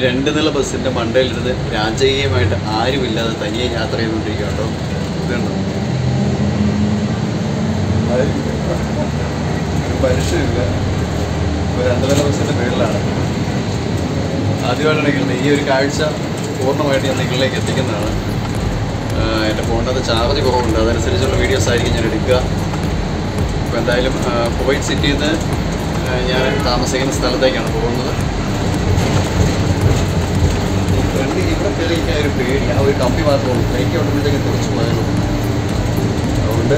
രണ്ട് നില ബസ്സിൻ്റെ മണ്ടയിലിരുന്ന് രാജകീയമായിട്ട് ആരുമില്ലാതെ തനിയെ യാത്ര ചെയ്തുകൊണ്ടിരിക്കുക കേട്ടോ ഇതുണ്ടോ ആരുമില്ല. ഒരു മനുഷ്യനില്ല ഒരു രണ്ട് നില ബസ്സിൻ്റെ മുകളിലാണ് ആദ്യമായിട്ടാണ് നിൽക്കുന്നത് ഈ ഒരു കാഴ്ച പൂർണ്ണമായിട്ട് ഞാൻ നിങ്ങളിലേക്ക് എത്തിക്കുന്നതാണ് ആഹ് എൻ്റെ ഫോണിനകത്ത് ചാർജ് കുറവുണ്ട് അതനുസരിച്ചുള്ള വീഡിയോസ് ആയിരിക്കും ഞാൻ എടുക്കുക അപ്പോൾ എന്തായാലും ആഹ് കുവൈറ്റ് സിറ്റിയിൽ നിന്ന് ആഹ് ഞാൻ താമസിക്കുന്ന സ്ഥലത്തേക്കാണ് പോകുന്നത് ഫ്രണ്ട് ഇവിടെ കയറിയിരിക്കാൻ ഒരു പേടി ആ ഒരു കമ്പി മാത്രമേ ബൈക്ക് ഓടുമ്പോഴത്തേക്ക് കുറച്ച് പോയാലും അതുകൊണ്ട്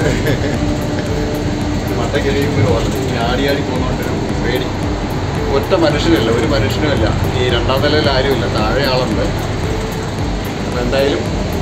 മട്ട കയറിയുമ്പോൾ വളരെ ആടി ആടി പോകുന്നതുകൊണ്ടൊരു പേടി ഒറ്റ മനുഷ്യനില്ല ഒരു മനുഷ്യനുമില്ല ഈ രണ്ടാം നിലയിൽ ആരുമില്ല താഴെ ആളുണ്ട് അപ്പോൾ എന്തായാലും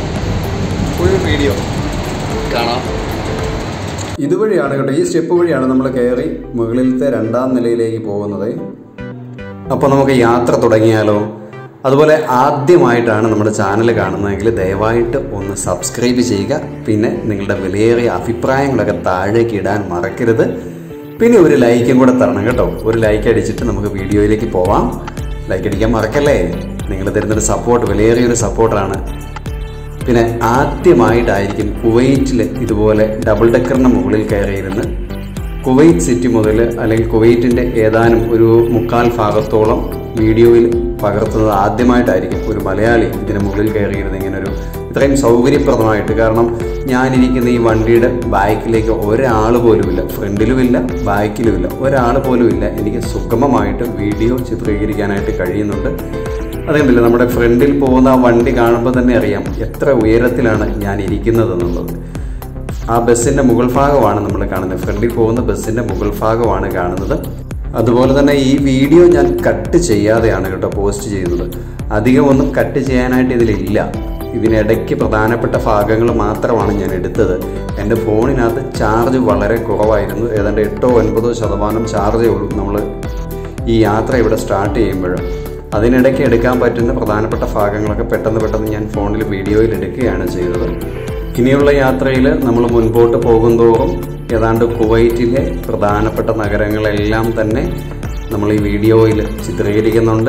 ഫുൾ വീഡിയോ കാണാം ഇതുവഴിയാണ് കേട്ടോ ഈ സ്റ്റെപ്പ് വഴിയാണ് നമ്മൾ കയറി മുകളിലത്തെ രണ്ടാം നിലയിലേക്ക് പോകുന്നത് അപ്പോൾ നമുക്ക് യാത്ര തുടങ്ങിയാലോ അതുപോലെ ആദ്യമായിട്ടാണ് നമ്മുടെ ചാനൽ കാണുന്നതെങ്കിൽ ദയവായിട്ട് ഒന്ന് സബ്സ്ക്രൈബ് ചെയ്യുക പിന്നെ നിങ്ങളുടെ വിലയേറിയ അഭിപ്രായങ്ങളൊക്കെ താഴേക്ക് ഇടാൻ മറക്കരുത് പിന്നെ ഒരു ലൈക്കും കൂടെ തരണം കേട്ടോ ഒരു ലൈക്ക് അടിച്ചിട്ട് നമുക്ക് വീഡിയോയിലേക്ക് പോവാം ലൈക്ക് അടിക്കാൻ മറക്കല്ലേ നിങ്ങൾ തരുന്നൊരു സപ്പോർട്ട് വിലയേറിയൊരു സപ്പോർട്ടാണ് പിന്നെ ആദ്യമായിട്ടായിരിക്കും കുവൈറ്റിൽ ഇതുപോലെ ഡബിൾ ഡെക്കറിന് മുകളിൽ കയറിയിരുന്ന് കുവൈറ്റ് സിറ്റി മുതൽ അല്ലെങ്കിൽ കുവൈറ്റിൻ്റെ ഏതാനും ഒരു മുക്കാൽ ഭാഗത്തോളം വീഡിയോയിൽ പകർത്തുന്നത് ആദ്യമായിട്ടായിരിക്കും ഒരു മലയാളി ഇതിന് മുകളിൽ കയറിയിരുന്ന് ഇങ്ങനെ ഒരു ഇത്രയും സൗകര്യപ്രദമായിട്ട് കാരണം ഞാനിരിക്കുന്ന ഈ വണ്ടിയുടെ ബാക്കിലേക്ക് ഒരാൾ പോലുമില്ല ഫ്രണ്ടിലുമില്ല ബാക്കിലുമില്ല ഒരാൾ പോലുമില്ല എനിക്ക് സുഗമമായിട്ട് വീഡിയോ ചിത്രീകരിക്കാനായിട്ട് കഴിയുന്നുണ്ട് അതുകൊണ്ടില്ല നമ്മുടെ ഫ്രണ്ടിൽ പോകുന്ന ആ വണ്ടി കാണുമ്പോൾ തന്നെ അറിയാം എത്ര ഉയരത്തിലാണ് ഞാൻ ഇരിക്കുന്നതെന്നുള്ളത് ആ ബസ്സിൻ്റെ മുകൾ ഭാഗമാണ് നമ്മൾ കാണുന്നത് ഫ്രണ്ടിൽ പോകുന്ന ബസ്സിൻ്റെ മുകൾ ഭാഗമാണ് കാണുന്നത് അതുപോലെ തന്നെ ഈ വീഡിയോ ഞാൻ കട്ട് ചെയ്യാതെയാണ് കേട്ടോ പോസ്റ്റ് ചെയ്യുന്നത് അധികം ഒന്നും കട്ട് ചെയ്യാനായിട്ട് ഇതിലില്ല ഇതിനിടയ്ക്ക് പ്രധാനപ്പെട്ട ഭാഗങ്ങൾ മാത്രമാണ് ഞാൻ എടുത്തത് എൻ്റെ ഫോണിനകത്ത് ചാർജ് വളരെ കുറവായിരുന്നു ഏതാണ്ട് എട്ടോ ഒൻപതോ ശതമാനം ചാർജേ ഉള്ളൂ നമ്മൾ ഈ യാത്ര ഇവിടെ സ്റ്റാർട്ട് ചെയ്യുമ്പോൾ അതിനിടയ്ക്ക് എടുക്കാൻ പറ്റുന്ന പ്രധാനപ്പെട്ട ഭാഗങ്ങളൊക്കെ പെട്ടെന്ന് പെട്ടെന്ന് ഞാൻ ഫോണിൽ വീഡിയോയിൽ എടുക്കുകയാണ് ചെയ്തത് ഇനിയുള്ള യാത്രയിൽ നമ്മൾ മുൻപോട്ട് പോകുന്തോറും ഏതാണ്ട് കുവൈറ്റിലെ പ്രധാനപ്പെട്ട നഗരങ്ങളെല്ലാം തന്നെ നമ്മൾ ഈ വീഡിയോയിൽ ചിത്രീകരിക്കുന്നുണ്ട്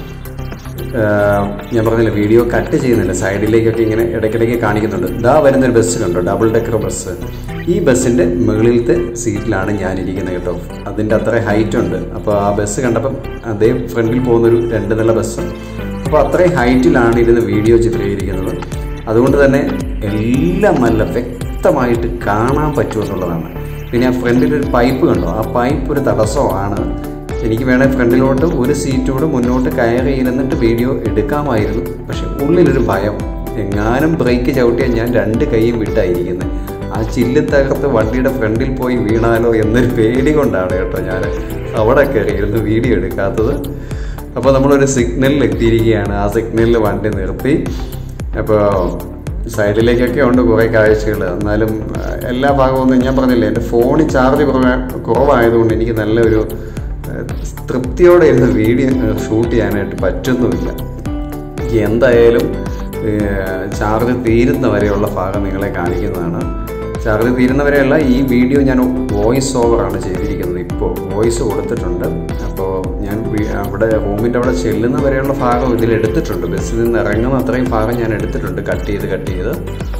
ആഹ് ഞാൻ പറഞ്ഞില്ല വീഡിയോ കട്ട് ചെയ്യുന്നില്ല സൈഡിലേക്കൊക്കെ ഇങ്ങനെ ഇടയ്ക്കിടയ്ക്ക് കാണിക്കുന്നുണ്ട് ഇതാ വരുന്നൊരു ബസ് കണ്ടോ ഡബിൾ ഡെക്കർ ബസ് ഈ ബസ്സിൻ്റെ മുകളിലത്തെ സീറ്റിലാണ് ഞാൻ ഇരിക്കുന്നത് കേട്ടോ അതിൻ്റെ അത്ര ഹൈറ്റ് ഉണ്ട് അപ്പോൾ ആ ബസ് കണ്ടപ്പം അതേ ഫ്രണ്ടിൽ പോകുന്നൊരു രണ്ട് നില ബസ് അപ്പോൾ അത്രയും ഹൈറ്റിലാണ് ഇരുന്ന് വീഡിയോ ചിത്രീകരിക്കുന്നത് അതുകൊണ്ട് തന്നെ എല്ലാം നല്ല വ്യക്തമായിട്ട് കാണാൻ പറ്റുമെന്നുള്ളതാണ് പിന്നെ ആ ഫ്രണ്ടിലൊരു പൈപ്പ് കണ്ടോ ആ പൈപ്പ് ഒരു തടസ്സമാണ് എനിക്ക് വേണേൽ ഫ്രണ്ടിലോട്ട് ഒരു സീറ്റ് കൂടെ മുന്നോട്ട് കയറി ഇരുന്നിട്ട് വീഡിയോ എടുക്കാമായിരുന്നു പക്ഷെ ഉള്ളിലൊരു ഭയം എങ്ങാനും ബ്രേക്ക് ചവിട്ടിയാൽ ഞാൻ രണ്ട് കൈയും വിട്ടായിരിക്കുന്നത് ആ ചില്ല് തകർത്ത് വണ്ടിയുടെ ഫ്രണ്ടിൽ പോയി വീണാലോ എന്നൊരു പേടി കൊണ്ടാണ് കേട്ടോ ഞാൻ അവിടെ കയറി ഇരുന്ന് വീഡിയോ എടുക്കാത്തത് അപ്പോൾ നമ്മളൊരു സിഗ്നലിൽ എത്തിയിരിക്കുകയാണ് ആ സിഗ്നലിൽ വണ്ടി നിർത്തി അപ്പോൾ സൈഡിലേക്കൊക്കെ ഉണ്ട് കുറേ കാഴ്ചകൾ എന്നാലും ആ, എല്ലാ ഭാഗമൊന്നും ഞാൻ പറഞ്ഞില്ലേ എൻ്റെ ഫോണിൽ ചാർജ് കുറവ് കുറവായതുകൊണ്ട് എനിക്ക് നല്ലൊരു ആ, തൃപ്തിയോടെ ഇരുന്ന് വീഡിയോ ഷൂട്ട് ചെയ്യാനായിട്ട് പറ്റുന്നുമില്ല എന്തായാലും ചാർജ് തീരുന്ന വരെയുള്ള ഭാഗം നിങ്ങളെ കാണിക്കുന്നതാണ് ചാർജ് തീരുന്ന വരെയല്ല ഈ വീഡിയോ ഞാൻ വോയിസ് ഓവറാണ് ചെയ്തിരിക്കുന്നത് ഇപ്പോൾ വോയിസ് കൊടുത്തിട്ടുണ്ട് അപ്പോൾ ഞാൻ വി- അവിടെ റൂമിൻ്റെ അവിടെ ചെല്ലുന്ന വരെയുള്ള ഭാഗം ഇതിൽ എടുത്തിട്ടുണ്ട് ബസ്സിൽ നിന്ന് ഇറങ്ങുന്ന അത്രയും ഭാഗം ഞാൻ എടുത്തിട്ടുണ്ട് കട്ട് ചെയ്ത് കട്ട് ചെയ്ത്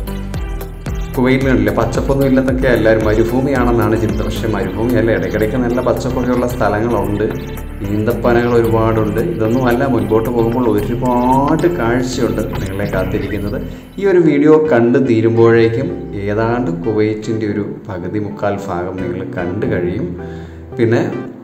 കുവൈറ്റിലില്ല പച്ചപ്പൊന്നും ഇല്ലെന്നൊക്കെ എല്ലാവരും മരുഭൂമിയാണെന്നാണ് ചിന്ത പക്ഷേ മരുഭൂമിയല്ല ഇടയ്ക്കിടയ്ക്ക് നല്ല പച്ചപ്പൊക്കെയുള്ള സ്ഥലങ്ങളുണ്ട് ഈന്തപ്പനകൾ ഒരുപാടുണ്ട് ഇതൊന്നും അല്ല മുൻപോട്ട് പോകുമ്പോൾ ഒരുപാട് കാഴ്ചയുണ്ട് നിങ്ങളെ കാത്തിരിക്കുന്നത് ഈ ഒരു വീഡിയോ കണ്ട് തീരുമ്പോഴേക്കും ഏതാണ്ട് കുവൈറ്റിൻ്റെ ഒരു പകുതി മുക്കാൽ ഭാഗം നിങ്ങൾ കണ്ടു കഴിയും പിന്നെ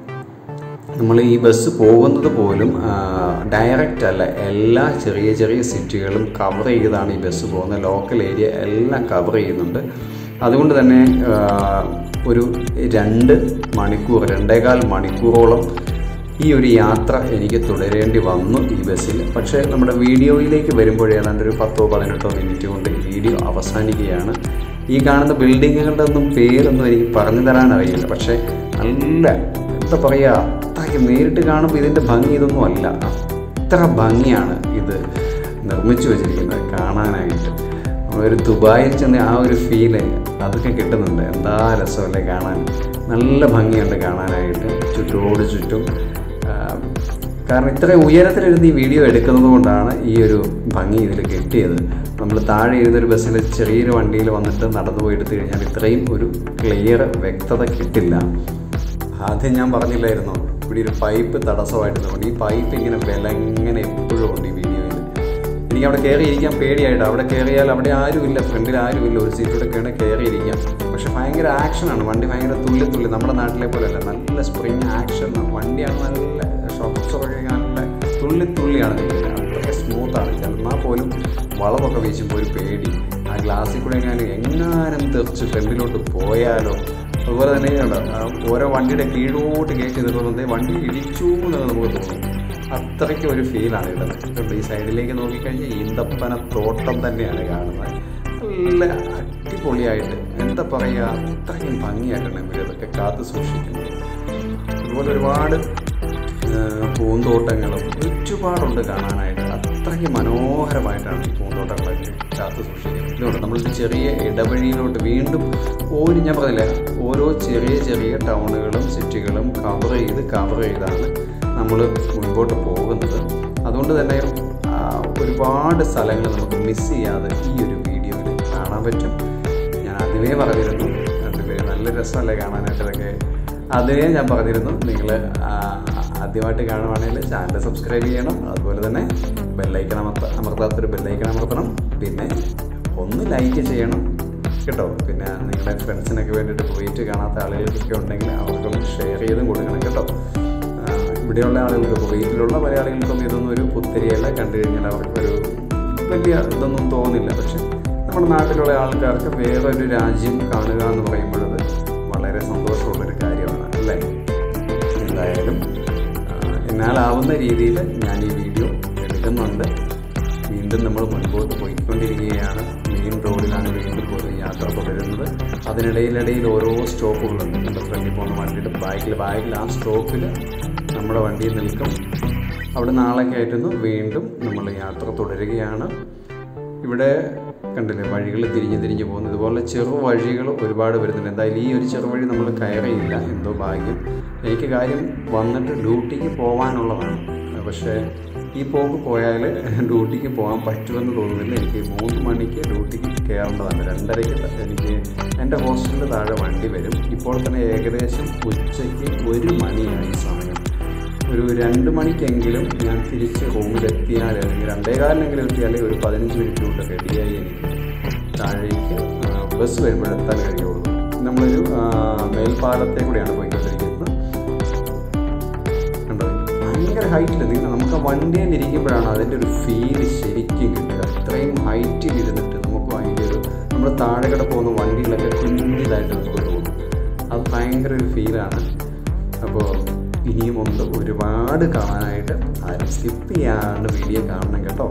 നമ്മൾ ഈ ബസ് പോകുന്നത് പോലും ഡയറക്റ്റ് അല്ല എല്ലാ ചെറിയ ചെറിയ സിറ്റികളും കവർ ചെയ്താണ് ഈ ബസ് പോകുന്നത് ലോക്കൽ ഏരിയ എല്ലാം കവർ ചെയ്യുന്നുണ്ട് അതുകൊണ്ട് തന്നെ ആ, ഒരു രണ്ട് മണിക്കൂർ രണ്ടേകാൽ മണിക്കൂറോളം ഈ ഒരു യാത്ര എനിക്ക് തുടരേണ്ടി വന്നു ഈ ബസ്സിൽ പക്ഷേ നമ്മുടെ വീഡിയോയിലേക്ക് വരുമ്പോൾ ഏതാണ്ട് ഒരു പത്തോ പതിനെട്ടോ മിനിറ്റ് കൊണ്ട് ഈ വീഡിയോ അവസാനിക്കുകയാണ് ഈ കാണുന്ന ബിൽഡിങ്ങുകളുടെ ഒന്നും പേരൊന്നും എനിക്ക് പറഞ്ഞു തരാൻ അറിയില്ല പക്ഷേ നല്ല എന്താ പറയുക അത്രയ്ക്ക് നേരിട്ട് കാണുമ്പോൾ ഇതിൻ്റെ ഭംഗി ഇതൊന്നും അല്ല അത്ര ഭംഗിയാണ് ഇത് നിർമ്മിച്ചു വെച്ചിരിക്കുന്നത് കാണാനായിട്ട് നമ്മളൊരു ദുബായിൽ ചെന്ന് ആ ഒരു ഫീല് അതൊക്കെ കിട്ടുന്നുണ്ട് എന്താ രസമല്ലേ കാണാൻ നല്ല ഭംഗിയുണ്ട് കാണാനായിട്ട് ചുറ്റോട് ചുറ്റും ആ, കാരണം ഇത്രയും ഉയരത്തിലിരുന്ന് ഈ വീഡിയോ എടുക്കുന്നത് കൊണ്ടാണ് ഈ ഒരു ഭംഗി ഇതിൽ കിട്ടിയത് നമ്മൾ താഴെ ഇരുന്നൊരു ബസ്സിൽ ചെറിയൊരു വണ്ടിയിൽ വന്നിട്ട് നടന്നു പോയി എടുത്തു കഴിഞ്ഞാൽ ഇത്രയും ഒരു ക്ലിയർ വ്യക്തത കിട്ടില്ല ആദ്യം ഞാൻ പറഞ്ഞില്ലായിരുന്നോ ഇവിടെ ഒരു പൈപ്പ് തടസ്സമായിട്ടുണ്ട് ഈ പൈപ്പ് ഇങ്ങനെ വിലങ്ങനെ എപ്പോഴും ഉണ്ട് ഈ വീഡിയോയിൽ എനിക്ക് അവിടെ കയറി ഇരിക്കാൻ പേടിയായിട്ട് അവിടെ കയറിയാൽ അവിടെ ആരുമില്ല ഫ്രണ്ടിൽ ആരുമില്ല ഒരു സീറ്റിലൊക്കെയാണ് കയറി ഇരിക്കാം പക്ഷെ ഭയങ്കര ആക്ഷനാണ് വണ്ടി ഭയങ്കര തുള്ളി തുള്ളി നമ്മുടെ നാട്ടിലെ പോലെയല്ല നല്ല സ്പ്രിങ് ആക്ഷൻ വണ്ടിയാണ് നല്ല ഷോക്സൊക്കെ നല്ല തുള്ളി തുള്ളിയാണ് നിൽക്കുന്നത് അത്ര സ്മൂത്താണ് ചെന്നാൽ പോലും വളമൊക്കെ വീശുമ്പോൾ ഒരു പേടി ആ ഗ്ലാസ്സിൽ കൂടെ എങ്ങാനും എങ്ങാനും തെറിച്ച് ഫ്രണ്ടിലോട്ട് പോയാലോ അതുപോലെ തന്നെ ഉണ്ട് ആ ഓരോ വണ്ടിയുടെ കീഴോട്ട് കയറ്റി നിൽക്കുന്നത് വണ്ടി ഇടിച്ചു എന്നൊക്കെ നമുക്ക് തോന്നും അത്രയ്ക്ക് ഒരു ഫീലാണ് ഉള്ളത് ഈ സൈഡിലേക്ക് നോക്കിക്കഴിഞ്ഞാൽ ഈന്തപ്പന തോട്ടം തന്നെയാണ് കാണുന്നത് നല്ല അടിപൊളിയായിട്ട് എന്താ പറയുക അത്രയും ഭംഗിയായിട്ടാണ് ഇവർ ഇതൊക്കെ കാത്തു സൂക്ഷിക്കുന്നത് അതുപോലെ ഒരുപാട് ആ, പൂന്തോട്ടങ്ങളും ഒരുപാടുണ്ട് കാണാനായിട്ട് അത്രയ്ക്ക് മനോഹരമായിട്ടാണ് ഈ പൂന്തോട്ടങ്ങളൊക്കെ കാത്തു സൂക്ഷിക്കുന്നത് ഇതുകൊണ്ട് നമ്മളൊരു ചെറിയ ഇടവഴിയിലോട്ട് വീണ്ടും ഒരു ഞാൻ പറഞ്ഞില്ല ഓരോ ചെറിയ ചെറിയ ടൗണുകളും സിറ്റികളും കവർ ചെയ്ത് കവർ ചെയ്താണ് നമ്മൾ മുൻപോട്ട് പോകുന്നത് അതുകൊണ്ട് തന്നെ ആ, ഒരുപാട് സ്ഥലങ്ങൾ നമുക്ക് മിസ് ചെയ്യാതെ ഈ ഒരു വീഡിയോയിൽ കാണാൻ പറ്റും ഞാൻ ആദ്യമേ പറഞ്ഞിരുന്നു അതിൽ നല്ല രസമല്ലേ കാണാനായിട്ട് ഇതൊക്കെ അതിനെ ഞാൻ പറഞ്ഞിരുന്നു നിങ്ങൾ ആദ്യമായിട്ട് കാണുവാണെങ്കിൽ ചാനൽ സബ്സ്ക്രൈബ് ചെയ്യണം അതുപോലെ തന്നെ ബെല്ലൈക്കൺ അമർത്ത അമർത്താത്തൊരു ബെല്ലൈക്കൺ അമർത്തണം പിന്നെ ഒന്ന് ലൈക്ക് ചെയ്യണം കേട്ടോ പിന്നെ നിങ്ങളുടെ ഫ്രണ്ട്സിനൊക്കെ വേണ്ടിയിട്ട് പോയിട്ട് കാണാത്ത ആളുകൾക്കൊക്കെ ഉണ്ടെങ്കിൽ അവർക്കൊന്ന് ഷെയർ ചെയ്തും കൊടുക്കണം കേട്ടോ ആ, ഇവിടെയുള്ള ആളുകൾക്ക് കുവൈറ്റിലുള്ള മലയാളികൾക്കും ഇതൊന്നും ഒരു പുത്തരിയല്ല കണ്ടു കഴിഞ്ഞാൽ അവർക്കൊരു വലിയ ഇതൊന്നും തോന്നില്ല പക്ഷെ നമ്മുടെ നാട്ടിലുള്ള ആൾക്കാർക്ക് വേറൊരു രാജ്യം കാണുക എന്ന് പറയുമ്പോഴത് വളരെ സന്തോഷമുള്ളൊരു കാര്യമാണ് അല്ലേ എന്തായാലും ആ, എന്നാലാവുന്ന രീതിയിൽ ഞാൻ ഈ വീഡിയോ എടുക്കുന്നുണ്ട് വീണ്ടും നമ്മൾ മുൻപോട്ട് പോയിക്കൊണ്ടിരിക്കുകയാണ് മെയിൻ റോഡിലാണ് വീണ്ടും പോയി യാത്ര തുടരുന്നത് അതിനിടയിലിടയിൽ ഓരോ സ്റ്റോപ്പുകളുണ്ട് നമ്മുടെ ഫ്രണ്ടിൽ പോകുന്ന വണ്ടിയുടെ ബാക്കിൽ ബാക്കിൽ ആ സ്റ്റോപ്പിൽ നമ്മുടെ വണ്ടി നിൽക്കും അവിടെ നാളൊക്കെ ആയിരുന്നു വീണ്ടും നമ്മൾ യാത്ര തുടരുകയാണ് ഇവിടെ കണ്ടില്ലേ വഴികൾ തിരിഞ്ഞ് തിരിഞ്ഞ് പോകുന്നു ഇതുപോലെ ചെറു വഴികൾ ഒരുപാട് വരുന്നുണ്ട് എന്തായാലും ഈ ഒരു ചെറുവഴി നമ്മൾ കയറിയില്ല എന്തോ ഭാഗ്യം എനിക്ക് കാര്യം വന്നിട്ട് ഡ്യൂട്ടിക്ക് പോകാനുള്ളതാണ് പക്ഷേ ഈ പോക്ക് പോയാൽ ഡ്യൂട്ടിക്ക് പോകാൻ പറ്റുമെന്ന് തോന്നുന്നില്ല എനിക്ക് മൂന്ന് മണിക്ക് ഡ്യൂട്ടിക്ക് കയറേണ്ടതാണ് രണ്ടരയ്ക്ക് ത- എനിക്ക് എൻ്റെ ഹോസ്റ്റലിൽ താഴെ വണ്ടി വരും ഇപ്പോൾ തന്നെ ഏകദേശം ഉച്ചയ്ക്ക് ഒരു മണിയായി സമയം ഒരു രണ്ട് മണിക്കെങ്കിലും ഞാൻ തിരിച്ച് റൂമിലെത്തിയാൽ അല്ലെങ്കിൽ രണ്ടേകാലിനെങ്കിലും എത്തിയാലേ ഒരു പതിനഞ്ച് മിനിറ്റ് കൊണ്ട് റെഡിയായി എനിക്ക് താഴേക്ക് ആ, ബസ് വരുമ്പോഴെത്താൻ കഴിയുള്ളൂ നമ്മളൊരു ആ, മേൽപ്പാലത്തെ കൂടെയാണ് പോയിക്കൊണ്ടിരിക്കുന്നത് കണ്ടോ ഭയങ്കര ഹൈറ്റിൽ നിങ്ങൾ നമുക്ക് ആ വണ്ടിയിൽ ഇരിക്കുമ്പോഴാണ് അതിൻ്റെ ഒരു ഫീല് ശരിക്കും കിട്ടുക അത്രയും ഹൈറ്റിൽ ഇരുന്നിട്ട് നമുക്ക് അതിൻ്റെ ഒരു നമ്മൾ താഴെ കിട പോകുന്ന വണ്ടികളൊക്കെ കുഞ്ഞിതായിട്ട് നമുക്ക് തോന്നും അത് ഭയങ്കര ഒരു ഫീലാണ് അപ്പോൾ ഇനിയും ഉണ്ട് ഒരുപാട് കാണാനായിട്ട് ആരും സ്കിപ്പ് ചെയ്യാണ്ട് വീഡിയോ കാണണം കേട്ടോ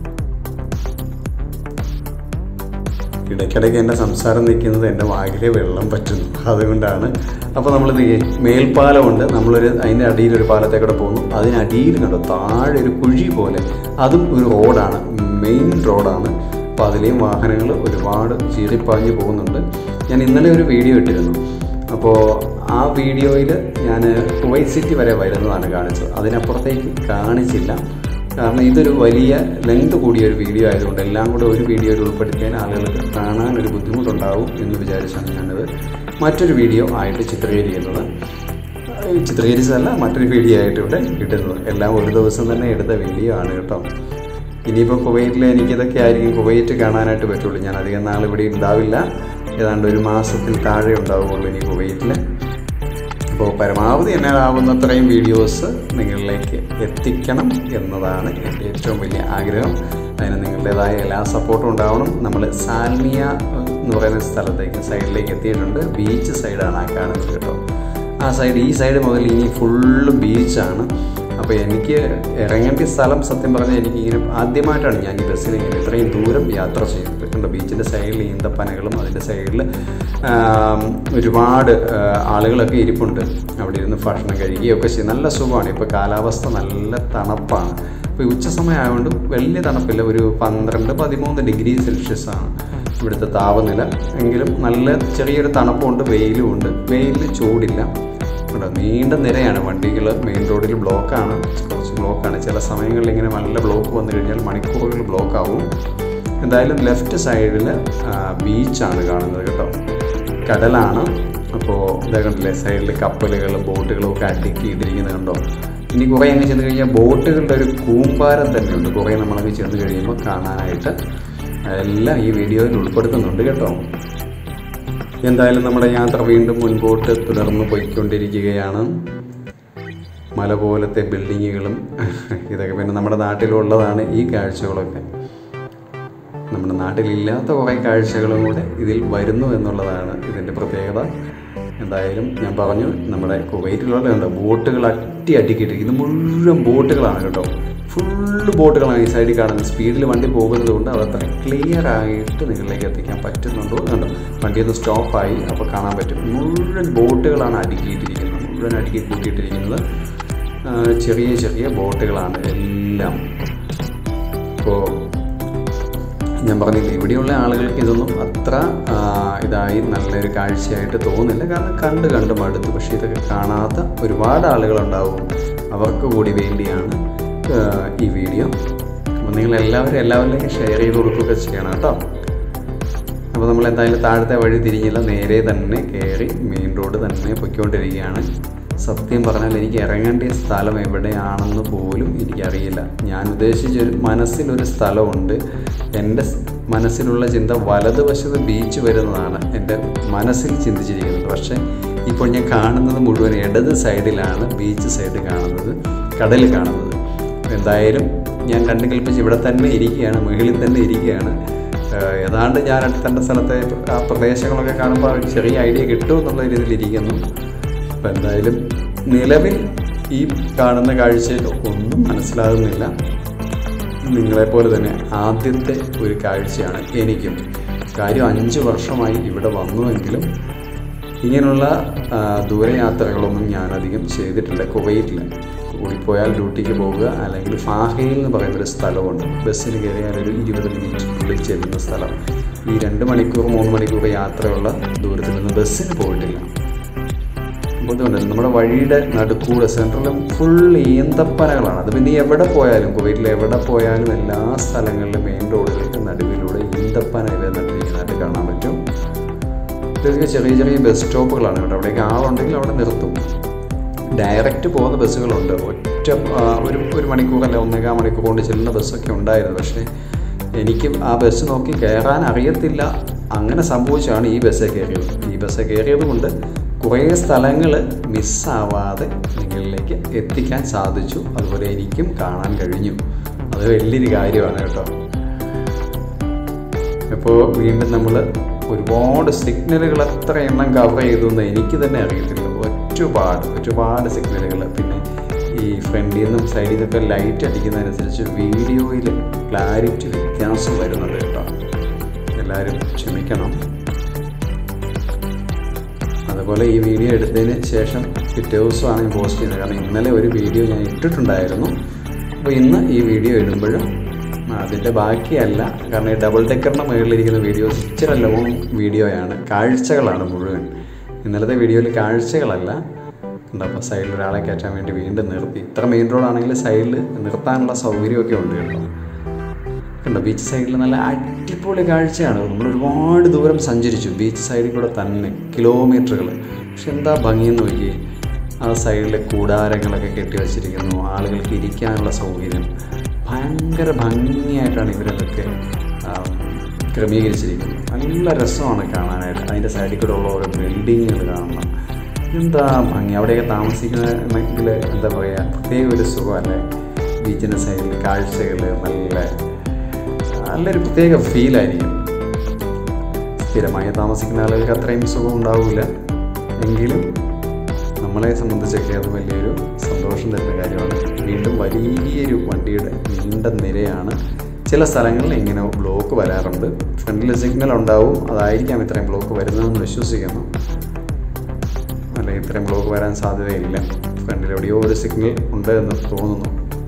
ഇടയ്ക്കിടയ്ക്ക് എൻ്റെ സംസാരം നിൽക്കുന്നത് എൻ്റെ വായിലെ വെള്ളം പറ്റുന്നു അതുകൊണ്ടാണ് അപ്പോൾ നമ്മൾ മേൽപ്പാലമുണ്ട് നമ്മളൊരു അതിൻ്റെ അടിയിൽ ഒരു പാലത്തെ കൂടെ പോകുന്നു അതിനടിയിൽ കണ്ടോ താഴെ ഒരു കുഴി പോലെ അതും ഒരു റോഡാണ് മെയിൻ റോഡാണ് അപ്പോൾ അതിലെയും വാഹനങ്ങൾ ഒരുപാട് ചീറിപ്പാഞ്ഞ് പോകുന്നുണ്ട് ഞാൻ ഇന്നലെ ഒരു വീഡിയോ ഇട്ടിരുന്നു അപ്പോൾ ആ വീഡിയോയിൽ ഞാൻ കുവൈറ്റ് സിറ്റി വരെ വരുന്നതാണ് കാണിച്ചത് അതിനപ്പുറത്തേക്ക് കാണിച്ചില്ല കാരണം ഇതൊരു വലിയ ലെങ്ത് കൂടിയ ഒരു വീഡിയോ ആയതുകൊണ്ട് എല്ലാം കൂടെ ഒരു വീഡിയോയിൽ ഉൾപ്പെടുത്തിയാൽ ആളുകൾക്ക് കാണാൻ ഒരു ബുദ്ധിമുട്ടുണ്ടാവും എന്ന് വിചാരിച്ചാണ് ഞാനത് മറ്റൊരു വീഡിയോ ആയിട്ട് ചിത്രീകരിക്കുന്നത് ഈ ചിത്രീകരിച്ചതല്ല മറ്റൊരു വീഡിയോ ആയിട്ട് ഇവിടെ കിട്ടുന്നത് എല്ലാം ഒരു ദിവസം തന്നെ എടുത്ത വീഡിയോ ആണ് കേട്ടോ ഇനിയിപ്പോൾ കുവൈറ്റിൽ എനിക്കിതൊക്കെ ആയിരിക്കും കുവൈറ്റ് കാണാനായിട്ട് പറ്റുള്ളൂ ഞാൻ അധികം നാൾ ഇവിടെ ഉണ്ടാവില്ല ഏതാണ്ട് ഒരു മാസത്തിൽ താഴെ ഉണ്ടാവുകയുള്ളൂ ഇനി കുവൈറ്റിൽ അപ്പോൾ പരമാവധി എന്നാലാവുന്നത്രയും വീഡിയോസ് നിങ്ങളിലേക്ക് എത്തിക്കണം എന്നതാണ് എൻ്റെ ഏറ്റവും വലിയ ആഗ്രഹം അതിന് നിങ്ങളുടേതായ എല്ലാ സപ്പോർട്ടും ഉണ്ടാവണം നമ്മൾ സാൽമിയ എന്ന് പറയുന്ന സ്ഥലത്തേക്ക് സൈഡിലേക്ക് എത്തിയിട്ടുണ്ട് ബീച്ച് സൈഡാണ് ആ കാണുന്നത് കേട്ടോ ആ സൈഡ് ഈ സൈഡ് മുതൽ ഇനി ഫുള്ള് ബീച്ചാണ് അപ്പോൾ എനിക്ക് ഇറങ്ങേണ്ട സ്ഥലം സത്യം പറഞ്ഞാൽ എനിക്ക് ഇങ്ങനെ ആദ്യമായിട്ടാണ് ഞാൻ ഈ ബസ്സിൽ ഇങ്ങനെ ഇത്രയും ദൂരം യാത്ര ചെയ്യുന്നത് കണ്ടോ ബീച്ചിൻ്റെ സൈഡിൽ ഈന്തപ്പനകളും അതിൻ്റെ സൈഡിൽ ഒരുപാട് ആ, ആളുകളൊക്കെ ഇരിപ്പുണ്ട് അവിടെ ഇരുന്ന് ഭക്ഷണം കഴിക്കുകയൊക്കെ ചെയ്യും നല്ല സുഖമാണ് ഇപ്പോൾ കാലാവസ്ഥ നല്ല തണുപ്പാണ് ഇപ്പോൾ ഉച്ച സമയമായതുകൊണ്ട് വലിയ തണുപ്പില്ല ഒരു പന്ത്രണ്ട് പതിമൂന്ന് ഡിഗ്രി സെൽഷ്യസ് ആണ് ഇവിടുത്തെ താപനില എങ്കിലും നല്ല ചെറിയൊരു തണുപ്പുണ്ട് വെയിലും ഉണ്ട് വെയിലിൽ ചൂടില്ല കേട്ടോ നീണ്ട നിരയാണ് വണ്ടികൾ മെയിൻ റോഡിൽ ബ്ലോക്കാണ് കുറച്ച് ബ്ലോക്കാണ് ചില സമയങ്ങളിൽ ഇങ്ങനെ നല്ല ബ്ലോക്ക് വന്നു കഴിഞ്ഞാൽ മണിക്കൂറുകൾ ബ്ലോക്ക് ആവും എന്തായാലും ലെഫ്റ്റ് സൈഡിൽ ബീച്ചാണ് കാണുന്നത് കേട്ടോ കടലാണ് അപ്പോൾ ഇതാ കണ്ടില്ലേ സൈഡിൽ കപ്പലുകൾ ബോട്ടുകളും ഒക്കെ അടുക്കിയിട്ടിരിക്കുന്നത് കണ്ടോ ഇനി കുറേ അങ്ങ് ചെന്ന് കഴിഞ്ഞാൽ ബോട്ടുകളുടെ ഒരു കൂമ്പാരം തന്നെയുണ്ട് കുറേ നമ്മളങ്ങ് ചെന്ന് കഴിയുമ്പോൾ കാണാനായിട്ട് എല്ലാം ഈ വീഡിയോയിൽ ഉൾപ്പെടുത്തുന്നുണ്ട് കേട്ടോ എന്തായാലും നമ്മുടെ യാത്ര വീണ്ടും മുൻപോട്ട് തുടർന്ന് പോയിക്കൊണ്ടിരിക്കുകയാണ് മല പോലത്തെ ബിൽഡിങ്ങുകളും ഇതൊക്കെ പിന്നെ നമ്മുടെ നാട്ടിലുള്ളതാണ് ഈ കാഴ്ചകളൊക്കെ നമ്മുടെ നാട്ടിലില്ലാത്ത കുറേ കാഴ്ചകളും കൂടെ ഇതിൽ വരുന്നു എന്നുള്ളതാണ് ഇതിൻ്റെ പ്രത്യേകത എന്തായാലും ഞാൻ പറഞ്ഞു നമ്മുടെ കുവൈറ്റിലുള്ള ബോട്ടുകൾ അട്ടി അടിക്കിട്ടിരിക്കുന്നത് മുഴുവൻ ബോട്ടുകളാണ് കേട്ടോ ഫുള്ള് ബോട്ടുകളാണ് ഈ സൈഡിൽ കാണുന്നത് സ്പീഡിൽ വണ്ടി പോകുന്നത് കൊണ്ട് അത് അത്ര ക്ലിയർ ആയിട്ട് നിങ്ങളിലേക്ക് എത്തിക്കാൻ പറ്റുന്നുണ്ടോ കണ്ടോ വണ്ടി ഒന്ന് സ്റ്റോപ്പായി അപ്പോൾ കാണാൻ പറ്റും മുഴുവൻ ബോട്ടുകളാണ് അടുക്കിയിട്ടിരിക്കുന്നത് മുഴുവൻ അടുക്കി കൂട്ടിയിട്ടിരിക്കുന്നത് ആ, ചെറിയ ചെറിയ ബോട്ടുകളാണ് എല്ലാം ഇപ്പോൾ ഞാൻ പറഞ്ഞില്ല ഇവിടെയുള്ള ആളുകൾക്ക് ഇതൊന്നും അത്ര ആ, ഇതായി നല്ലൊരു കാഴ്ചയായിട്ട് തോന്നില്ല കാരണം കണ്ട് കണ്ട് മടുത്തു പക്ഷേ ഇതൊക്കെ കാണാത്ത ഒരുപാട് ആളുകളുണ്ടാവും അവർക്ക് കൂടി വേണ്ടിയാണ് ആ, ഈ വീഡിയോ അപ്പോൾ നിങ്ങൾ എല്ലാവരും എല്ലാവരിലേക്കും ഷെയർ ചെയ്ത് കൊടുക്കുകയൊക്കെ ചെയ്യണം കേട്ടോ അപ്പോൾ നമ്മൾ എന്തായാലും താഴത്തെ വഴി തിരിഞ്ഞില്ല നേരെ തന്നെ കയറി മെയിൻ റോഡ് തന്നെ പൊയ്ക്കൊണ്ടിരിക്കുകയാണ് സത്യം പറഞ്ഞാൽ എനിക്ക് ഇറങ്ങേണ്ട സ്ഥലം എവിടെയാണെന്ന് പോലും എനിക്കറിയില്ല ഞാൻ ഉദ്ദേശിച്ച ഒരു മനസ്സിലൊരു സ്ഥലമുണ്ട് എൻ്റെ സ് മനസ്സിലുള്ള ചിന്ത വലതുവശത്ത് ബീച്ച് വരുന്നതാണ് എൻ്റെ മനസ്സിൽ ചിന്തിച്ചിരിക്കുന്നത് പക്ഷേ ഇപ്പോൾ ഞാൻ കാണുന്നത് മുഴുവൻ ഇടത് സൈഡിലാണ് ബീച്ച് സൈഡ് കാണുന്നത് കടൽ കാണുന്നത് എന്തായാലും ഞാൻ കണ്ടു കൽപ്പിച്ച് ഇവിടെ തന്നെ ഇരിക്കുകയാണ് മുകളിൽ തന്നെ ഇരിക്കുകയാണ് ഏഹ് ഏതാണ്ട് ഞാൻ അടുത്തേണ്ട സ്ഥലത്തെ ആ പ്രദേശങ്ങളൊക്കെ കാണുമ്പോൾ ഒരു ചെറിയ ഐഡിയ കിട്ടും എന്നുള്ള രീതിയിൽ ഇരിക്കുന്നു അപ്പം എന്തായാലും നിലവിൽ ഈ കാണുന്ന കാഴ്ചയിൽ ഒന്നും മനസ്സിലാകുന്നില്ല നിങ്ങളെപ്പോലെ തന്നെ ആദ്യത്തെ ഒരു കാഴ്ചയാണ് എനിക്കും കാര്യം അഞ്ച് വർഷമായി ഇവിടെ വന്നുവെങ്കിലും ഇങ്ങനെയുള്ള ആ, ദൂരയാത്രകളൊന്നും ഞാനധികം ചെയ്തിട്ടില്ല കുവൈറ്റിൽ കൂടിപ്പോയാൽ ഡ്യൂട്ടിക്ക് പോവുക അല്ലെങ്കിൽ ഫാഹയിൽ എന്ന് പറയുന്ന ഒരു സ്ഥലമുണ്ട് ബസ്സിന് കയറിയാൽ ഒരു ഇരുപത് മിനിറ്റിനുള്ളിൽ ചെല്ലുന്ന സ്ഥലം ഈ രണ്ട് മണിക്കൂർ മൂന്ന് മണിക്കൂർ യാത്രയുള്ള ദൂരത്തിൽ നിന്ന് ബസ്സിന് പോയിട്ടില്ല അപ്പോൾ ഇതുകൊണ്ട് നമ്മുടെ വഴിയുടെ നടുക്കൂടെ സെൻട്രലും ഫുൾ ഈന്തപ്പനകളാണ് അത് പിന്നെ എവിടെ പോയാലും കുവൈറ്റിൽ എവിടെ പോയാലും എല്ലാ സ്ഥലങ്ങളിലും മെയിൻ റോഡുകൾക്ക് നടുവിലൂടെ ഈന്തപ്പന ഇവ നട്ടിരിക്കുന്നതായിട്ട് കാണാൻ പറ്റും ഇതൊക്കെ ചെറിയ ചെറിയ ബസ് സ്റ്റോപ്പുകളാണ് കേട്ടോ അവിടേക്ക് ആളുണ്ടെങ്കിൽ അവിടെ നിർത്തും ഡയറക്റ്റ് പോകുന്ന ബസ്സുകളുണ്ട് ഒറ്റ ആ, ഒരു ഒരു മണിക്കൂർ അല്ല ഒന്നേകാൽ മണിക്കൂർ കൊണ്ട് ചെല്ലുന്ന ബസ്സൊക്കെ ഉണ്ടായിരുന്നു പക്ഷേ എനിക്ക് ആ ബസ് നോക്കി കയറാൻ അറിയത്തില്ല അങ്ങനെ സംഭവിച്ചാണ് ഈ ബസ്സിൽ കയറിയത് ഈ ബസ്സിൽ കയറിയത് കൊണ്ട് കുറേ സ്ഥലങ്ങൾ മിസ്സാവാതെ നിങ്ങളിലേക്ക് എത്തിക്കാൻ സാധിച്ചു അതുപോലെ എനിക്കും കാണാൻ കഴിഞ്ഞു അത് വലിയൊരു കാര്യമാണ് കേട്ടോ ഇപ്പോൾ വീണ്ടും നമ്മൾ ഒരുപാട് സിഗ്നലുകൾ എത്ര എണ്ണം കവർ ചെയ്തു എന്ന് എനിക്ക് തന്നെ അറിയത്തില്ല ഒരുപാട് ഒരുപാട് സിഗ്നലുകൾ പിന്നെ ഈ ഫ്രണ്ടിൽ നിന്നും സൈഡിൽ നിന്നൊക്കെ ലൈറ്റ് അടിക്കുന്നതനുസരിച്ച് വീഡിയോയിൽ ക്ലാരിറ്റി വ്യത്യാസം വരുന്നുണ്ട് കേട്ടോ എല്ലാവരും ക്ഷമിക്കണം അതുപോലെ ഈ വീഡിയോ എടുത്തതിന് ശേഷം പിറ്റേ ദിവസമാണ് ഞാൻ പോസ്റ്റ് ചെയ്യുന്നത് കാരണം ഇന്നലെ ഒരു വീഡിയോ ഞാൻ ഇട്ടിട്ടുണ്ടായിരുന്നു അപ്പോൾ ഇന്ന് ഈ വീഡിയോ ഇടുമ്പോഴും അതിൻ്റെ ബാക്കിയല്ല കാരണം ഈ ഡബിൾ ഡെക്കറിൻ്റെ മുകളിലിരിക്കുന്ന വീഡിയോസ് ഇച്ചിരി ലോങ് വീഡിയോയാണ് കാഴ്ചകളാണ് മുഴുവൻ ഇന്നലത്തെ വീഡിയോയിൽ കാഴ്ചകളല്ല ഉണ്ട് അപ്പോൾ സൈഡിൽ ഒരാളെ കയറ്റാൻ വേണ്ടി വീണ്ടും നിർത്തി ഇത്ര മെയിൻ റോഡാണെങ്കിൽ സൈഡിൽ നിർത്താനുള്ള സൗകര്യമൊക്കെ ഉണ്ട് കേട്ടോ കണ്ടോ ബീച്ച് സൈഡിൽ നല്ല അടിപൊളി കാഴ്ചയാണ് നമ്മൾ ഒരുപാട് ദൂരം സഞ്ചരിച്ചു ബീച്ച് സൈഡിൽ കൂടെ തന്നെ കിലോമീറ്ററുകൾ പക്ഷെ എന്താ ഭംഗിയെന്ന് നോക്കി ആ സൈഡിലെ കൂടാരങ്ങളൊക്കെ കെട്ടി വച്ചിരിക്കുന്നു ആളുകൾക്ക് ഇരിക്കാനുള്ള സൗകര്യം ഭയങ്കര ഭംഗിയായിട്ടാണ് ഇവരതൊക്കെ ആ, ക്രമീകരിച്ചിരിക്കുന്നത് നല്ല രസമാണ് കാണാനായിട്ട് അതിൻ്റെ സൈഡിൽ കൂടെ ഉള്ള ഓരോ ബിൽഡിങ്ങുകൾ കാണണം എന്താ ഭംഗി അവിടെയൊക്കെ താമസിക്കണമെങ്കിൽ എന്താ പറയുക പ്രത്യേക ഒരു സുഖമല്ലേ ബീച്ചിൻ്റെ സൈഡിൽ കാഴ്ചകൾ നല്ല നല്ലൊരു പ്രത്യേക ഫീലായിരിക്കും സ്ഥിരമായി താമസിക്കുന്ന ആളുകൾക്ക് അത്രയും സുഖം ഉണ്ടാവില്ല എങ്കിലും നമ്മളെ സംബന്ധിച്ചൊക്കെ അത് വലിയൊരു സന്തോഷം തരുന്ന കാര്യമാണ് വീണ്ടും വലിയൊരു വണ്ടിയുടെ നീണ്ട നിരയാണ് ചില സ്ഥലങ്ങളിൽ ഇങ്ങനെ ബ്ലോക്ക് വരാറുണ്ട് ഫ്രണ്ടിൽ സിഗ്നൽ ഉണ്ടാവും അതായിരിക്കാം ഇത്രയും ബ്ലോക്ക് വരുന്നതെന്ന് വിശ്വസിക്കുന്നു അല്ല ഇത്രയും ബ്ലോക്ക് വരാൻ സാധ്യതയില്ല ഫ്രണ്ടിൽ എവിടെയോ ഒരു സിഗ്നൽ ഉണ്ട് എന്ന് തോന്നുന്നു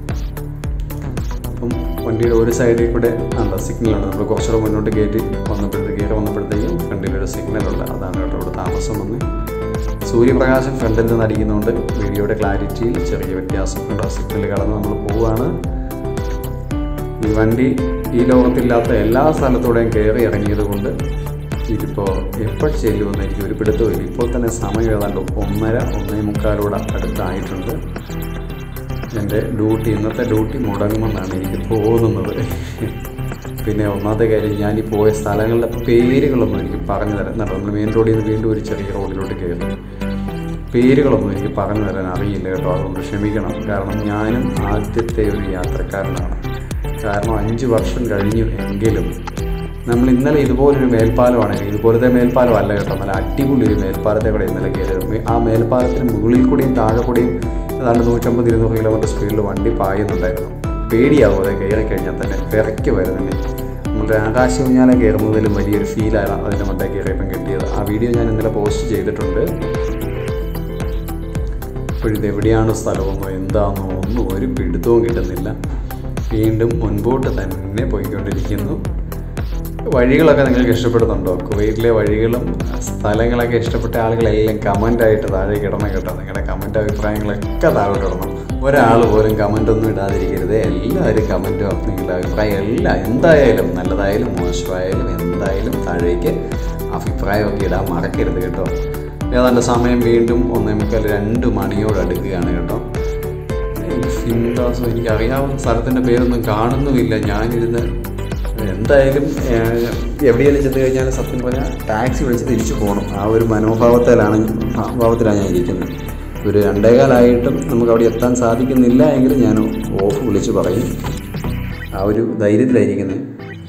അപ്പം വണ്ടിയുടെ ഒരു സൈഡിൽ കൂടെ എന്താ സിഗ്നലുണ്ട് നമ്മൾ കുറച്ചുകൂടെ മുന്നോട്ട് കയറ്റി വന്നപ്പോഴത്തേക്ക് കയറി വന്നപ്പോഴത്തേക്കും ഫ്രണ്ടിലൊരു സിഗ്നലുണ്ട് അതാണ് കേട്ടോ ഇവിടെ താമസം വന്ന് സൂര്യപ്രകാശം ഫ്രണ്ടിൽ നിന്ന് അടിക്കുന്നതുകൊണ്ട് വീഡിയോയുടെ ക്ലാരിറ്റിയിൽ ചെറിയ വ്യത്യാസമുണ്ട് സിഗ്നൽ കടന്ന് നമ്മൾ പോവുകയാണ് ഈ വണ്ടി ഈ ലോകത്തില്ലാത്ത എല്ലാ സ്ഥലത്തൂടെയും കയറി ഇറങ്ങിയത് കൊണ്ട് ഇതിപ്പോൾ എപ്പോൾ ചെല്ലുമെന്ന് എനിക്ക് ഒരു പിടുത്തമില്ല ഇപ്പോൾ തന്നെ സമയം ഏതാണ്ട് ഒന്നര ഒന്നേ മുക്കാലോടെ അടുത്തായിട്ടുണ്ട് എൻ്റെ ഡ്യൂട്ടി ഇന്നത്തെ ഡ്യൂട്ടി മുടങ്ങുമെന്നാണ് എനിക്ക് തോന്നുന്നത് പിന്നെ ഒന്നാമത്തെ കാര്യം ഞാൻ ഈ പോയ സ്ഥലങ്ങളുടെ പേരുകളൊന്നും എനിക്ക് പറഞ്ഞു തരാൻ എന്നിട്ട് നമ്മൾ മെയിൻ റോഡിൽ നിന്ന് വീണ്ടും ഒരു ചെറിയ റോഡിലോട്ട് കയറി പേരുകളൊന്നും എനിക്ക് പറഞ്ഞു തരാൻ അറിയില്ല കേട്ടോ അതുകൊണ്ട് ക്ഷമിക്കണം കാരണം ഞാനും ആദ്യത്തെ ഒരു യാത്രക്കാരനാണ് കാരണം അഞ്ച് വർഷം കഴിഞ്ഞു എങ്കിലും നമ്മൾ ഇന്നലെ ഇതുപോലൊരു മേൽപ്പാലമാണെങ്കിൽ ഇതുപോലത്തെ മേൽപ്പാലം അല്ല കേട്ടോ നല്ല അടിപൊളി ഒരു മേൽപ്പാലത്തെ കൂടെ ഇന്നലെ കയറിയത് ആ മേൽപ്പാലത്തിന് മുകളിൽ കൂടിയും താഴെ കൂടിയും ഏതാണ്ട് നൂറ്റമ്പത് ഇരുന്നൂറ് കിലോമീറ്റർ സ്പീഡിൽ വണ്ടി പായുന്നുണ്ടായിരുന്നു പേടിയാവും അത് കയറി കഴിഞ്ഞാൽ തന്നെ വിറയ്ക്ക് വരുന്നില്ലേ നമ്മുടെ ആകാശ ഊഞ്ഞാലെ കയറുന്നതിലും വലിയൊരു ഫീലാണ് അതിൻ്റെ മണ്ടേ കയറിയപ്പം കിട്ടിയത് ആ വീഡിയോ ഞാൻ ഇന്നലെ പോസ്റ്റ് ചെയ്തിട്ടുണ്ട് ഇപ്പോഴിത് എവിടെയാണ് സ്ഥലമെന്നോ എന്താണെന്നോ ഒന്നും ഒരു പിടുത്തവും കിട്ടുന്നില്ല വീണ്ടും മുൻപോട്ട് തന്നെ പോയിക്കൊണ്ടിരിക്കുന്നു വഴികളൊക്കെ നിങ്ങൾക്ക് ഇഷ്ടപ്പെടുന്നുണ്ടോ കുവൈറ്റിലെ വഴികളും സ്ഥലങ്ങളൊക്കെ ഇഷ്ടപ്പെട്ട ആളുകളെല്ലാം കമൻ്റായിട്ട് താഴെ കിടണം കേട്ടോ നിങ്ങളുടെ കമൻറ്റ് അഭിപ്രായങ്ങളൊക്കെ താഴോട്ട് ഇടണം ഒരാൾ പോലും കമൻ്റ് ഒന്നും ഇടാതിരിക്കരുത് എല്ലാവരും കമൻറ്റും നിങ്ങളുടെ അഭിപ്രായം എല്ലാം എന്തായാലും നല്ലതായാലും മോശമായാലും എന്തായാലും താഴേക്ക് അഭിപ്രായമൊക്കെ ഇടാൻ മറക്കരുത് കേട്ടോ ഏതാണ്ട് സമയം വീണ്ടും ഒന്നേ മുക്കാൽ രണ്ട് മണിയോട് അടുക്കുകയാണ് കേട്ടോ ഫിൻദാസ് എനിക്ക് അറിയാവുന്ന സ്ഥലത്തിൻ്റെ പേരൊന്നും കാണുന്നുമില്ല ഞാനിരുന്ന് എന്തായാലും ഏഹ്, എവിടെയെങ്കിലും ചെന്ന് കഴിഞ്ഞാൽ സത്യം പറഞ്ഞാൽ ടാക്സി വിളിച്ച് തിരിച്ചു പോകണം ആ ഒരു മനോഭാവത്തിലാണ് ഭാവത്തിലാണ് ഞാൻ ഇരിക്കുന്നത് ഒരു രണ്ടേകാലായിട്ടും നമുക്ക് അവിടെ എത്താൻ സാധിക്കുന്നില്ല എങ്കിൽ ഞാൻ ഓഫ് വിളിച്ച് പറയും ആ ഒരു ധൈര്യത്തിലായിരിക്കുന്നത്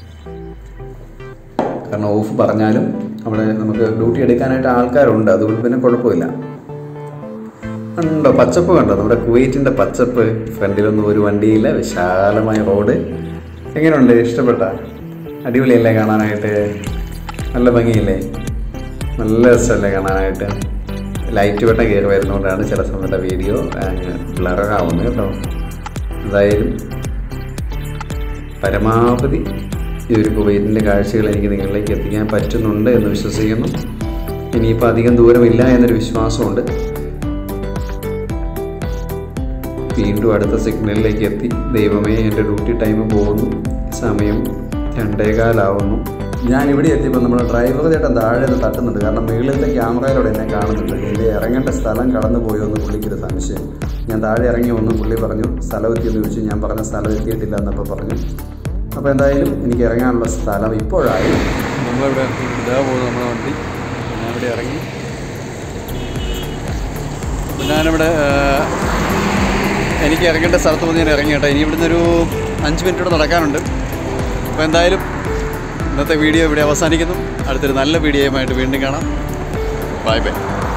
കാരണം ഓഫ് പറഞ്ഞാലും അവിടെ നമുക്ക് ഡ്യൂട്ടി എടുക്കാനായിട്ട് ആൾക്കാരുണ്ട് അതുകൊണ്ട് പിന്നെ കുഴപ്പമില്ല ഉണ്ടോ പച്ചപ്പ് കണ്ടോ നമ്മുടെ കുവൈറ്റിൻ്റെ പച്ചപ്പ് ഫ്രണ്ടിലൊന്നും ഒരു വണ്ടിയില്ല വിശാലമായ റോഡ് എങ്ങനെയുണ്ട് ഇഷ്ടപ്പെട്ട അടിപൊളിയല്ലേ കാണാനായിട്ട് നല്ല ഭംഗിയില്ലേ നല്ല രസമല്ലേ കാണാനായിട്ട് ലൈറ്റ് വെട്ടം കയറി വരുന്നതുകൊണ്ടാണ് ചില സമയത്തെ വീഡിയോ ബ്ലറാവുന്നത് കേട്ടോ എന്തായാലും പരമാവധി ഈ ഒരു കുവൈറ്റിൻ്റെ കാഴ്ചകൾ എനിക്ക് നിങ്ങളിലേക്ക് എത്തിക്കാൻ പറ്റുന്നുണ്ട് എന്ന് വിശ്വസിക്കുന്നു ഇനിയിപ്പോൾ അധികം ദൂരമില്ല എന്നൊരു വിശ്വാസമുണ്ട് വീണ്ടും അടുത്ത സിഗ്നലിലേക്ക് എത്തി ദൈവമേ എൻ്റെ ഡ്യൂട്ടി ടൈം പോകുന്നു സമയം രണ്ടേകാലാവുന്നു ഞാൻ ഇവിടെ എത്തിയപ്പോൾ നമ്മുടെ ഡ്രൈവർ ചേട്ടൻ താഴെ നിന്ന് തട്ടുന്നുണ്ട് കാരണം മുകളിലത്തെ ക്യാമറയിലൂടെ എന്നെ കാണുന്നുണ്ട് എൻ്റെ ഇറങ്ങേണ്ട സ്ഥലം കടന്നു പോയോ എന്ന് പുള്ളിക്കൊരു സംശയം ഞാൻ താഴെ ഇറങ്ങി ഒന്ന് പുള്ളി പറഞ്ഞു സ്ഥലം എത്തിയെന്ന് ചോദിച്ചു ഞാൻ പറഞ്ഞ സ്ഥലം എത്തിയിട്ടില്ല എന്നപ്പോൾ പറഞ്ഞു അപ്പോൾ എന്തായാലും എനിക്ക് ഇറങ്ങാനുള്ള സ്ഥലം ഇപ്പോഴായി നമ്മളിവിടെ ഇതാ പോകുന്നു നമ്മുടെ വണ്ടി ഞാനിവിടെ ഇറങ്ങി അപ്പോൾ ഞാനിവിടെ ആ, എനിക്ക് ഇറങ്ങേണ്ട സ്ഥലത്ത് വന്ന് ഞാൻ ഇറങ്ങി കേട്ടോ ഇനി ഇവിടുന്ന് ഒരു അഞ്ച് മിനിറ്റ് കൂടെ നടക്കാനുണ്ട് അപ്പോൾ എന്തായാലും ഇന്നത്തെ വീഡിയോ ഇവിടെ അവസാനിക്കുന്നു അടുത്തൊരു നല്ല വീഡിയോയുമായിട്ട് വീണ്ടും കാണാം ബൈ ബൈ